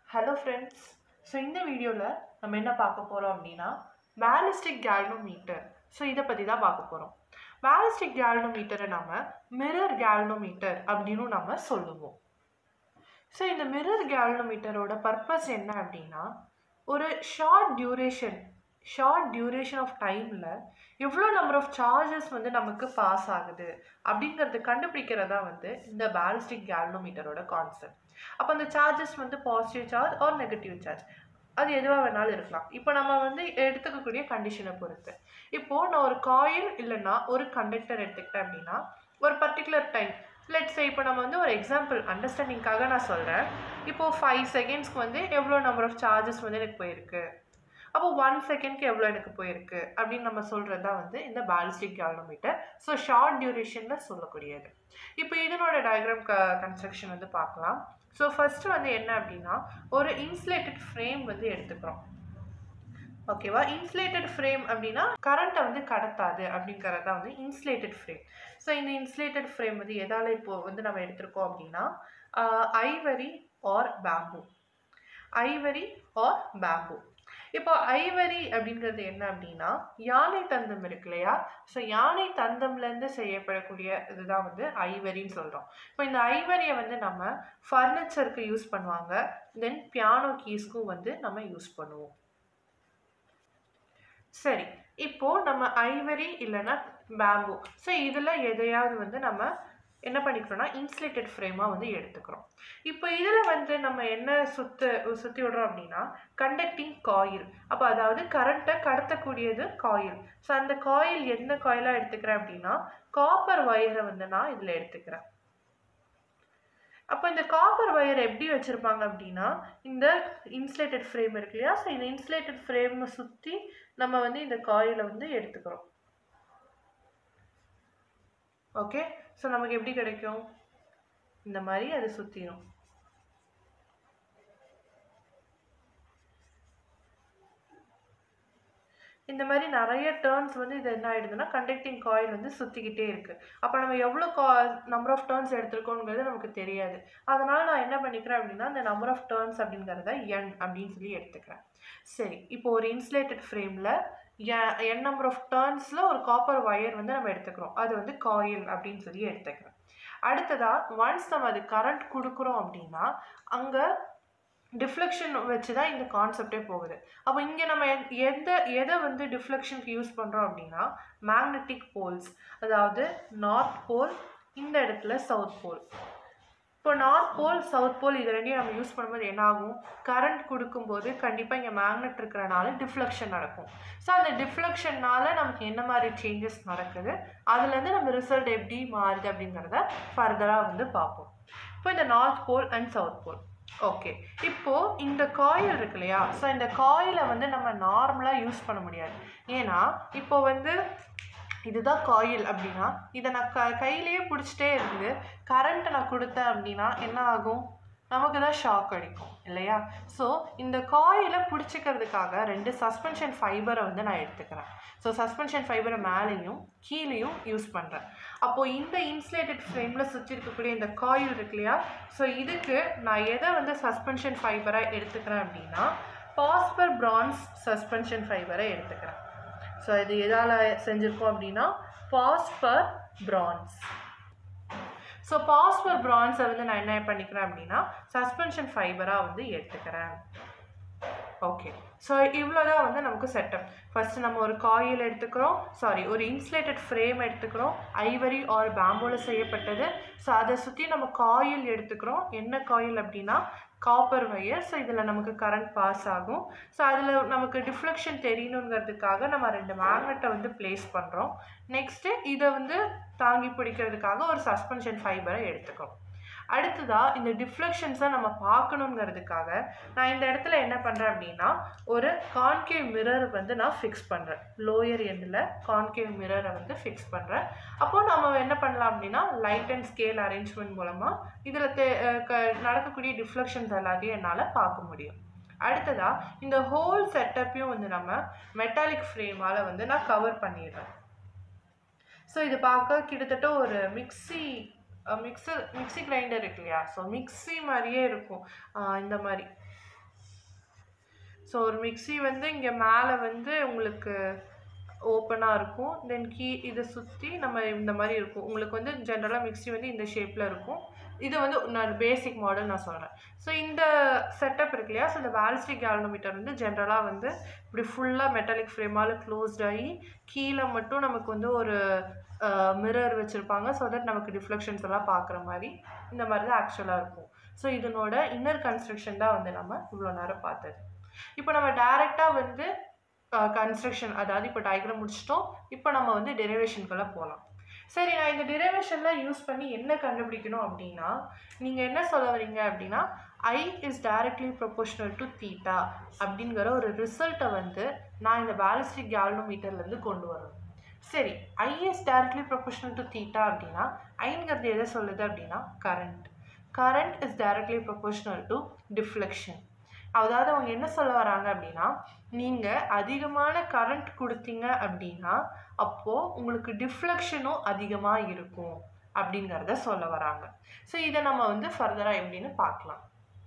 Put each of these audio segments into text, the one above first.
hello friends so இந்த வீடியோவில் நம்ம என்ன பார்க்க போகிறோம் அப்படின்னா பேலிஸ்டிக் கேல்னோமீட்டர் ஸோ இதை பற்றி தான் பார்க்க போகிறோம் பேலிஸ்டிக் கேல்னோமீட்டரை நம்ம மிரர் கேல்னோமீட்டர் அப்படின்னு நம்ம சொல்லுவோம் ஸோ இந்த மிரர் கேல்னோமீட்டரோட பர்பஸ் என்ன அப்படின்னா ஒரு short duration short duration of டைமில் எவ்வளோ நம்பர் ஆஃப் சார்ஜஸ் வந்து நமக்கு பாஸ் ஆகுது அப்படிங்கிறது கண்டுபிடிக்கிறதா வந்து இந்த பேலிஸ்டிக் கேல்னோமீட்டரோட கான்செப்ட் அப்போ அந்த சார்ஜஸ் வந்து positive charge or negative charge அது எதுவாக வேணாலும் இருக்கலாம் இப்போ நம்ம வந்து எடுத்துக்கக்கூடிய கண்டிஷனை பொறுத்து இப்போது நான் ஒரு காயில் இல்லைன்னா ஒரு கண்டக்டர் எடுத்துக்கிட்டேன் அப்படின்னா ஒரு பர்டிகுலர் டைம் லெட்ஸ் இப்போ நம்ம வந்து ஒரு எக்ஸாம்பிள் அண்டர்ஸ்டாண்டிங்காக நான் சொல்கிறேன் இப்போது ஃபைவ் செகண்ட்ஸ்க்கு வந்து எவ்வளோ நம்பர் ஆஃப் சார்ஜஸ் வந்து எனக்கு போயிருக்கு அப்போ ஒன் செகண்ட்க்கு எவ்வளோ எனக்கு போயிருக்கு அப்படின்னு நம்ம சொல்கிறது தான் வந்து இந்த பேலிஸ்டிக் கேலோமீட்டர் ஸோ ஷார்ட் டியூரேஷனில் சொல்லக்கூடியது இப்போ இதனோட டயக்ராம் க கன்ஸ்ட்ரக்ஷன் வந்து பார்க்கலாம் ஸோ ஃபஸ்ட்டு வந்து என்ன அப்படின்னா ஒரு இன்சுலேட்டட் ஃப்ரேம் வந்து எடுத்துக்கிறோம் ஓகேவா இன்சுலேட்டட் ஃப்ரேம் அப்படின்னா கரண்ட்டை வந்து கடத்தாது அப்படிங்கிறது தான் வந்து இன்சுலேட்டட் ஃப்ரேம் ஸோ இந்த இன்சுலேட்டட் ஃப்ரேம் வந்து எதால் இப்போது வந்து நம்ம எடுத்திருக்கோம் அப்படின்னா ivory or bamboo ivory or bamboo இப்போ ஐவரி அப்படிங்கிறது என்ன அப்படின்னா யானை தந்தம் இருக்கு இல்லையா ஸோ யானை தந்தம்லேருந்து செய்யப்படக்கூடிய இதுதான் வந்து ஐவரின்னு சொல்கிறோம் இப்போ இந்த ஐவரியை வந்து நம்ம ஃபர்னிச்சருக்கு யூஸ் பண்ணுவாங்க தென் பியானோ கீஸ்க்கும் வந்து நம்ம யூஸ் பண்ணுவோம் சரி இப்போது நம்ம ஐவரி இல்லைன்னா பேம்பு ஸோ இதில் எதையாவது வந்து நம்ம என்ன பண்ணிக்கிறோம்னா இன்சுலேட்டட் ஃப்ரேமாக வந்து எடுத்துக்கிறோம் இப்போ இதில் வந்து நம்ம என்ன சுற்று சுற்றி விடுறோம் அப்படின்னா கண்டக்டிங் காயில் அப்போ அதாவது கரண்ட்டை கடத்தக்கூடியது காயில் ஸோ அந்த காயில் எந்த காயிலாக எடுத்துக்கிறேன் அப்படின்னா காப்பர் வயரை வந்து நான் இதில் எடுத்துக்கிறேன் அப்போ இந்த காப்பர் வயர் எப்படி வச்சுருப்பாங்க அப்படின்னா இந்த இன்சுலேட்டட் ஃப்ரேம் இருக்கு இல்லையா ஸோ இந்த இன்சுலேட்டட் ஃப்ரேமை சுற்றி நம்ம வந்து இந்த காயிலை வந்து எடுத்துக்கிறோம் ஓகே ஸோ நமக்கு எப்படி கிடைக்கும் இந்த மாதிரி அது சுற்றிடும் இந்த மாதிரி நிறைய டேர்ன்ஸ் வந்து இது என்ன ஆகிடுதுன்னா கண்டக்டிங் காயில் வந்து சுற்றிக்கிட்டே இருக்குது அப்போ நம்ம எவ்வளோ கா நம்பர் ஆஃப் டேர்ன்ஸ் எடுத்திருக்கோங்கிறது நமக்கு தெரியாது அதனால் நான் என்ன பண்ணிக்கிறேன் அப்படின்னா இந்த நம்பர் ஆஃப் டேர்ன்ஸ் அப்படிங்கிறத என் அப்படின்னு சொல்லி எடுத்துக்கிறேன் சரி இப்போ ஒரு இன்சுலேட்டட் ஃப்ரேமில் என் நம்பர் ஆஃப் டேர்ன்ஸில் ஒரு காப்பர் ஒயர் வந்து நம்ம எடுத்துக்கிறோம் அது வந்து காயில் அப்படின்னு சொல்லி எடுத்துக்கிறேன் அடுத்ததாக ஒன்ஸ் நம்ம அது கரண்ட் கொடுக்குறோம் அப்படின்னா அங்கே டிஃப்ளெக்ஷன் வச்சு தான் இந்த கான்செப்டே போகுது அப்போ இங்கே நம்ம எந்த எதை வந்து டிஃப்ளெக்ஷனுக்கு யூஸ் பண்ணுறோம் அப்படின்னா மேக்னெட்டிக் போல்ஸ் அதாவது நார்த் போல் இந்த இடத்துல சவுத் போல் இப்போ நார்த் போல் சவுத் போல் இது ரெண்டையும் நம்ம யூஸ் பண்ணும்போது என்ன ஆகும் கரண்ட் கொடுக்கும்போது கண்டிப்பாக இங்கே மேக்னெட் இருக்கிறனால டிஃப்ளெக்ஷன் நடக்கும் ஸோ அந்த டிஃப்ளெக்ஷன்னால நமக்கு என்ன மாதிரி சேஞ்சஸ் நடக்குது அதுலேருந்து நம்ம ரிசல்ட் எப்படி மாறுது அப்படிங்கிறத ஃபர்தராக வந்து பார்ப்போம் இப்போ இந்த north pole and south pole okay இப்போது இந்த காயில் இருக்கு இல்லையா ஸோ இந்த காயிலை வந்து நம்ம நார்மலாக யூஸ் பண்ண முடியாது ஏன்னா இப்போ வந்து இதுதான் காயில் அப்படின்னா இதை நான் க கையிலேயே பிடிச்சிட்டே இருக்குது கரண்ட்டை நான் கொடுத்தேன் அப்படின்னா என்ன ஆகும் நமக்கு தான் ஷாக் அடிக்கும் இல்லையா ஸோ இந்த காயிலை பிடிச்சிக்கிறதுக்காக ரெண்டு சஸ்பென்ஷன் ஃபைபரை வந்து நான் எடுத்துக்கிறேன் ஸோ சஸ்பென்ஷன் ஃபைபரை மேலேயும் கீழேயும் யூஸ் பண்ணுறேன் அப்போது இந்த இன்சுலேட்டட் ஃப்ரேமில் சுற்றி இருக்கக்கூடிய இந்த காயில் இருக்கு இல்லையா ஸோ இதுக்கு நான் எதை வந்து சஸ்பென்ஷன் ஃபைபராக எடுத்துக்கிறேன் அப்படின்னா பாஸ்பர் பிரான்ஸ் சஸ்பென்ஷன் ஃபைபரை எடுத்துக்கிறேன் ஸோ இது எதால் செஞ்சுருக்கோம் அப்படின்னா பாஸ்பர் பிரான்ஸ் ஸோ பாஸ்பர் பிரான்ஸை வந்து நான் என்ன பண்ணிக்கிறேன் அப்படின்னா சஸ்பென்ஷன் ஃபைபராக வந்து எடுத்துக்கிறேன் ஓகே ஸோ இவ்வளோ தான் வந்து நமக்கு செட்டப் ஃபஸ்ட்டு நம்ம ஒரு காயில் எடுத்துக்கிறோம் சாரி ஒரு இன்சுலேட்டட் ஃப்ரேம் எடுத்துக்கிறோம் ஐவரி ஆர் பேம்போவில் செய்யப்பட்டது ஸோ அதை சுற்றி நம்ம காயில் எடுத்துக்கிறோம் என்ன காயில் அப்படின்னா காப்பர் வயர் ஸோ இதில் நமக்கு கரண்ட் பாஸ் ஆகும் ஸோ அதில் நமக்கு டிஃப்ளெக்ஷன் தெரியணுங்கிறதுக்காக நம்ம ரெண்டு மேக்னெட்டை வந்து ப்ளேஸ் பண்ணுறோம் நெக்ஸ்ட்டு இதை வந்து தாங்கி பிடிக்கிறதுக்காக ஒரு சஸ்பென்ஷன் ஃபைபரை எடுத்துக்கிறோம் அடுத்ததாக இந்த டிஃப்ளெக்ஷன்ஸை நம்ம பார்க்கணுங்கிறதுக்காக நான் இந்த இடத்துல என்ன பண்ணுறேன் அப்படின்னா ஒரு கான்கேவ் மிரர் வந்து நான் ஃபிக்ஸ் பண்ணுறேன் லோயர் எண்டில் கான்கேவ் மிரரை வந்து ஃபிக்ஸ் பண்ணுறேன் அப்போது நம்ம என்ன பண்ணலாம் அப்படின்னா லைட் அண்ட் ஸ்கேல் அரேஞ்ச்மெண்ட் மூலமாக இதில் தே க நடக்கக்கூடிய டிஃப்ளெக்ஷன்ஸ் எல்லாத்தையும் என்னால் பார்க்க முடியும் அடுத்ததாக இந்த ஹோல் செட்டப்பையும் வந்து நம்ம மெட்டாலிக் ஃப்ரேமால் வந்து நான் கவர் பண்ணிடுறேன் ஸோ இது பார்க்க கிட்டத்தட்ட ஒரு மிக்சி மிக்சர் மிக்சி கிரைண்டர் இருக்கு இல்லையா ஸோ மிக்சி மாதிரியே இருக்கும் ஆஹ் இந்த மாதிரி ஸோ ஒரு மிக்ஸி வந்து இங்கே மேலே வந்து உங்களுக்கு ஓப்பனாக இருக்கும் தென் கீ இதை சுற்றி நம்ம இந்த மாதிரி இருக்கும் உங்களுக்கு வந்து ஜென்ரலாக மிக்ஸி வந்து இந்த ஷேப்பில் இருக்கும் இது வந்து நான் பேசிக் மாடல் நான் சொல்கிறேன் ஸோ இந்த செட்டப் இருக்கு இல்லையா ஸோ இந்த வால்ஸ்டிக் கேல்னோமீட்டர் வந்து ஜென்ரலாக வந்து இப்படி ஃபுல்லாக மெட்டாலிக் ஃப்ரேமால் க்ளோஸ்ட் ஆகி கீழே மட்டும் நமக்கு வந்து ஒரு மிரர் வச்சுருப்பாங்க ஸோ தட் நமக்கு டிஃப்ளெக்ஷன்ஸ் எல்லாம் பார்க்குற மாதிரி இந்த மாதிரி தான் ஆக்சுவலாக இருக்கும் ஸோ இதனோட இன்னர் கன்ஸ்ட்ரக்ஷன் தான் வந்து நம்ம இவ்வளோ நேரம் பார்த்தது இப்போ நம்ம டைரெக்டாக வந்து கன்ஸ்ட்ரக்ஷன் அதாவது இப்போ டயக்ராம் முடிச்சிட்டோம் இப்போ நம்ம வந்து டெரிவேஷனுக்குள்ளே போகலாம் சரி நான் இந்த டெரிவேஷனில் யூஸ் பண்ணி என்ன கண்டுபிடிக்கணும் அப்படின்னா நீங்கள் என்ன சொல்ல வரீங்க அப்படின்னா I is directly proportional to theta அப்படிங்கிற ஒரு ரிசல்ட்டை வந்து நான் இந்த பேலிஸ்டிக் கேல்னோமீட்டர்லேருந்து கொண்டு வரணும் சரி I is directly proportional to theta அப்படின்னா ஐங்கிறது எதை சொல்லுது அப்படின்னா current current is directly proportional to deflection அதாவது அவங்க என்ன சொல்ல வராங்க அப்படின்னா நீங்கள் அதிகமான கரண்ட் கொடுத்தீங்க அப்படின்னா அப்போது உங்களுக்கு டிஃப்ளெக்ஷனும் அதிகமாக இருக்கும் அப்படிங்கிறத சொல்ல வராங்க ஸோ இதை நம்ம வந்து ஃபர்தராக எப்படின்னு பார்க்கலாம்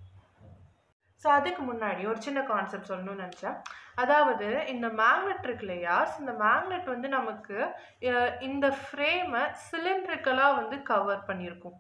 ஸோ அதுக்கு முன்னாடி ஒரு சின்ன கான்செப்ட் சொல்லணும்னு நினச்சேன் அதாவது இந்த மேக்னெட் இருக்கு இல்லையா இந்த மேக்னெட் வந்து நமக்கு அஹ், இந்த ஃப்ரேமை சிலிண்ட்ரிக்கலாக வந்து கவர் பண்ணியிருக்கும்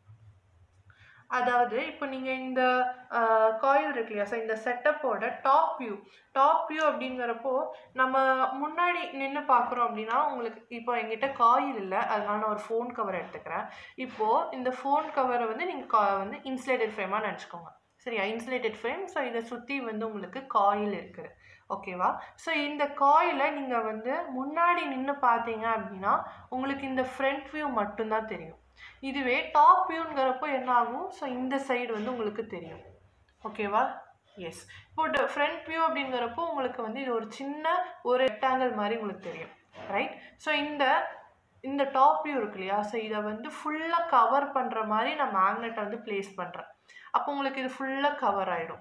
அதாவது இப்போ நீங்கள் இந்த காயில் இருக்கு இல்லையா ஸோ இந்த செட்டப்போட டாப் வியூ டாப் வியூ அப்படிங்கிறப்போ நம்ம முன்னாடி நின்று பார்க்குறோம் அப்படின்னா உங்களுக்கு இப்போ எங்கிட்ட காயில் இல்லை அதனால நான் ஒரு ஃபோன் கவர் எடுத்துக்கிறேன் இப்போது இந்த ஃபோன் கவரை வந்து நீங்கள் கா வந்து இன்சுலேட்டட் ஃப்ரேமாக நினச்சிக்கோங்க சரியா இன்சுலேட்டட் ஃப்ரேம் ஸோ இதை சுற்றி வந்து உங்களுக்கு காயில் இருக்குது ஓகேவா ஸோ இந்த காயிலை நீங்கள் வந்து முன்னாடி நின்று பார்த்தீங்க அப்படின்னா உங்களுக்கு இந்த ஃப்ரண்ட் வியூ மட்டும்தான் தெரியும் இதுவே டாப் வியூங்கிறப்போ என்ன ஆகும் ஸோ இந்த சைடு வந்து உங்களுக்கு தெரியும் ஓகேவா எஸ் இப்போ ஃப்ரண்ட் வியூ அப்படிங்கிறப்போ உங்களுக்கு வந்து இது ஒரு சின்ன ஒரு ரெக்டாங்கிள் மாதிரி உங்களுக்கு தெரியும் ரைட் ஸோ இந்த இந்த டாப் வியூ இருக்கு இல்லையா ஸோ இதை வந்து ஃபுல்லாக கவர் பண்ணுற மாதிரி நான் மேக்னெட்டை வந்து ப்ளேஸ் பண்ணுறேன் அப்போ உங்களுக்கு இது ஃபுல்லாக கவர் ஆகிடும்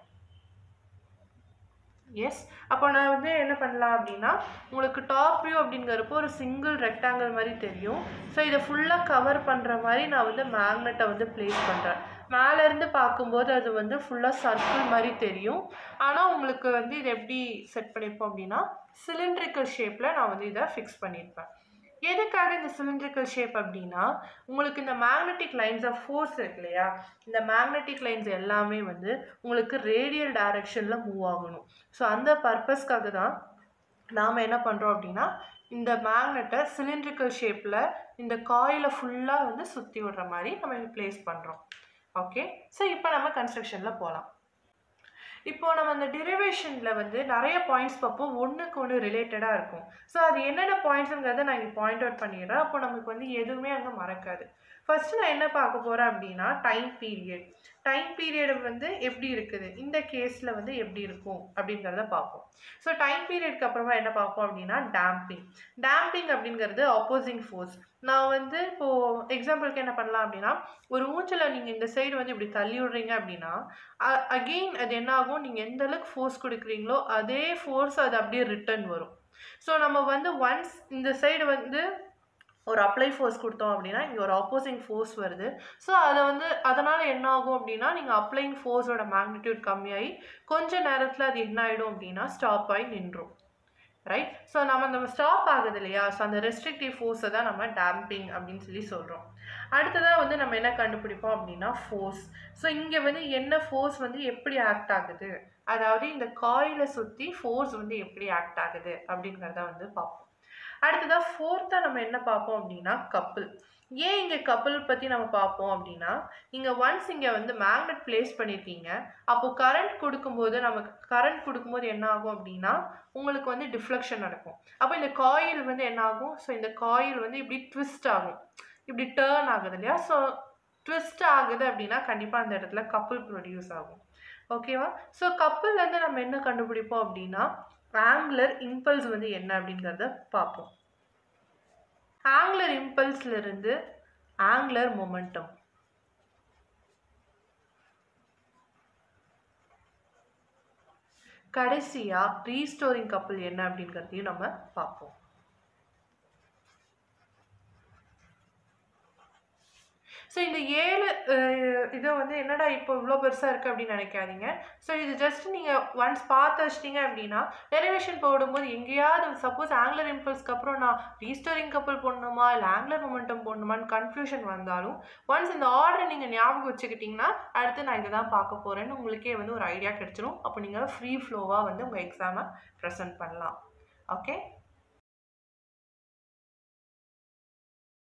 எஸ் அப்போ நான் வந்து என்ன பண்ணலாம் அப்படின்னா உங்களுக்கு டாப் வியூ அப்படிங்கிறப்போ ஒரு சிங்கிள் ரெக்டாங்கிள் மாதிரி தெரியும் ஸோ இதை ஃபுல்லாக கவர் பண்ணுற மாதிரி நான் வந்து மேக்னெட்டை வந்து ப்ளேஸ் பண்ணுறேன் மேலேருந்து பார்க்கும்போது அது வந்து ஃபுல்லாக சர்க்கிள் மாதிரி தெரியும் ஆனால் உங்களுக்கு வந்து இது எப்படி செட் பண்ணியிருப்போம் அப்படின்னா சிலிண்ட்ரிக்கல் ஷேப்பில் நான் வந்து இதை ஃபிக்ஸ் பண்ணியிருப்பேன் எதுக்காக இந்த சிலிண்ட்ரிக்கல் ஷேப் அப்படின்னா உங்களுக்கு இந்த மேக்னெட்டிக் லைன்ஸ் ஆஃப் ஃபோர்ஸ் இருக்கு இல்லையா இந்த மேக்னெட்டிக் லைன்ஸ் எல்லாமே வந்து உங்களுக்கு ரேடியல் டைரக்ஷனில் மூவ் ஆகணும் ஸோ அந்த பர்பஸ்க்காக தான் நாம் என்ன பண்ணுறோம் அப்படின்னா இந்த மேக்னெட்டை சிலிண்ட்ரிக்கல் ஷேப்பில் இந்த காயிலை ஃபுல்லாக வந்து சுற்றி விடுற மாதிரி நம்ம ப்ளேஸ் பண்ணுறோம் ஓகே ஸோ இப்போ நம்ம கன்ஸ்ட்ரக்ஷனில் போகலாம் இப்போ நம்ம அந்த டெரிவேஷனில் வந்து நிறைய பாயிண்ட்ஸ் பார்ப்போம் ஒன்றுக்கு ஒன்று ரிலேட்டடாக இருக்கும் ஸோ அது என்னென்ன பாயிண்ட்ஸுங்கிறத நான் இங்கே பாயிண்ட் அவுட் பண்ணிடுறேன் அப்போ நமக்கு வந்து எதுவுமே அங்கே மறக்காது ஃபஸ்ட்டு நான் என்ன பார்க்க போகிறேன் அப்படின்னா டைம் பீரியட் டைம் பீரியட் வந்து எப்படி இருக்குது இந்த கேஸில் வந்து எப்படி இருக்கும் அப்படிங்கிறத பார்ப்போம் ஸோ டைம் பீரியட்க்கு அப்புறமா என்ன பார்ப்போம் அப்படின்னா டேம்பிங் டேம்பிங் அப்படிங்கிறது ஆப்போசிங் ஃபோர்ஸ் நான் வந்து இப்போது எக்ஸாம்பிளுக்கு என்ன பண்ணலாம் அப்படின்னா ஒரு ஊஞ்சலை நீங்கள் இந்த சைடு வந்து இப்படி தள்ளி விடுறீங்க அப்படின்னா அகெயின் அது என்ன ஆகும் நீங்கள் எந்த அளவுக்கு ஃபோர்ஸ் கொடுக்குறீங்களோ அதே ஃபோர்ஸ் அது அப்படியே ரிட்டர்ன் வரும் ஸோ நம்ம வந்து ஒன்ஸ் இந்த சைடு வந்து ஒரு அப்ளை ஃபோர்ஸ் கொடுத்தோம் அப்படின்னா இங்கே ஒரு ஆப்போசிங் ஃபோர்ஸ் வருது ஸோ அதை வந்து அதனால் என்ன ஆகும் அப்படின்னா நீங்கள் அப்ளைங் ஃபோர்ஸோட மேக்னிடியூட் கம்மியாகி கொஞ்ச நேரத்தில் அது என்ன ஆகிடும் அப்படின்னா ஸ்டாப் ஆகி நின்றும் ரைட் ஸோ நம்ம நம்ம ஸ்டாப் ஆகுது இல்லையா ஸோ அந்த ரெஸ்ட்ரிக்டிவ் ஃபோர்ஸை தான் நம்ம டேம்பிங் அப்படின்னு சொல்லி சொல்கிறோம் அடுத்ததாக வந்து நம்ம என்ன கண்டுபிடிப்போம் அப்படின்னா ஃபோர்ஸ் ஸோ இங்கே வந்து என்ன ஃபோர்ஸ் வந்து எப்படி ஆக்ட் ஆகுது அதாவது இந்த காயிலை சுற்றி ஃபோர்ஸ் வந்து எப்படி ஆக்ட் ஆகுது அப்படிங்கிறத வந்து பார்ப்போம் அடுத்ததாக ஃபோர்த்தாக நம்ம என்ன பார்ப்போம் அப்படின்னா கப்பிள் ஏன் இங்கே கப்பிள் பற்றி நம்ம பார்ப்போம் அப்படின்னா இங்கே ஒன்ஸ் இங்கே வந்து மேக்னெட் ப்ளேஸ் பண்ணியிருக்கீங்க அப்போது கரண்ட் கொடுக்கும்போது நமக்கு கரண்ட் கொடுக்கும்போது என்ன ஆகும் அப்படின்னா உங்களுக்கு வந்து டிஃப்ளெக்ஷன் நடக்கும் அப்போ இந்த காயில் வந்து என்ன ஆகும் ஸோ இந்த காயில் வந்து இப்படி ட்விஸ்ட் ஆகும் இப்படி டேர்ன் ஆகுது இல்லையா ஸோ ட்விஸ்ட் ஆகுது அப்படின்னா கண்டிப்பாக அந்த இடத்துல கப்புள் ப்ரொடியூஸ் ஆகும் ஓகேவா ஸோ கப்புள்லேருந்து நம்ம என்ன கண்டுபிடிப்போம் அப்படின்னா ஆங்குலர் இம்பல்ஸ் வந்து என்ன அப்படிங்கிறத பார்ப்போம் ஆங்குலர் இம்பல்ஸ்ல இருந்து ஆங்குலர் மொமெண்டம் கடைசியா ரீஸ்டோரிங் கப்பல் என்ன அப்படிங்கிறதையும் நம்ம பார்ப்போம் ஸோ இந்த ஏழு இதை வந்து என்னடா இப்போ இவ்வளோ பெருசாக இருக்குது அப்படின்னு நினைக்காதீங்க ஸோ இது ஜஸ்ட் நீங்கள் ஒன்ஸ் பார்த்து வச்சிட்டிங்க அப்படின்னா டெரிவேஷன் போடும்போது எங்கேயாவது சப்போஸ் ஆங்குலர் இம்பல்ஸ்க்கு அப்புறம் நான் ரீஸ்டோரிங் கப்பல் போடணுமா இல்லை ஆங்குலர் மொமெண்டம் போடணுமான்னு கன்ஃபியூஷன் வந்தாலும் ஒன்ஸ் இந்த ஆர்டரை நீங்கள் ஞாபகம் வச்சுக்கிட்டிங்கன்னா அடுத்து நான் இதை தான் பார்க்க போகிறேன்னு உங்களுக்கே வந்து ஒரு ஐடியா கிடச்சிரும் அப்போ நீங்கள் ஃப்ரீ ஃப்ளோவாக வந்து உங்கள் எக்ஸாமை ப்ரெசென்ட் பண்ணலாம் ஓகே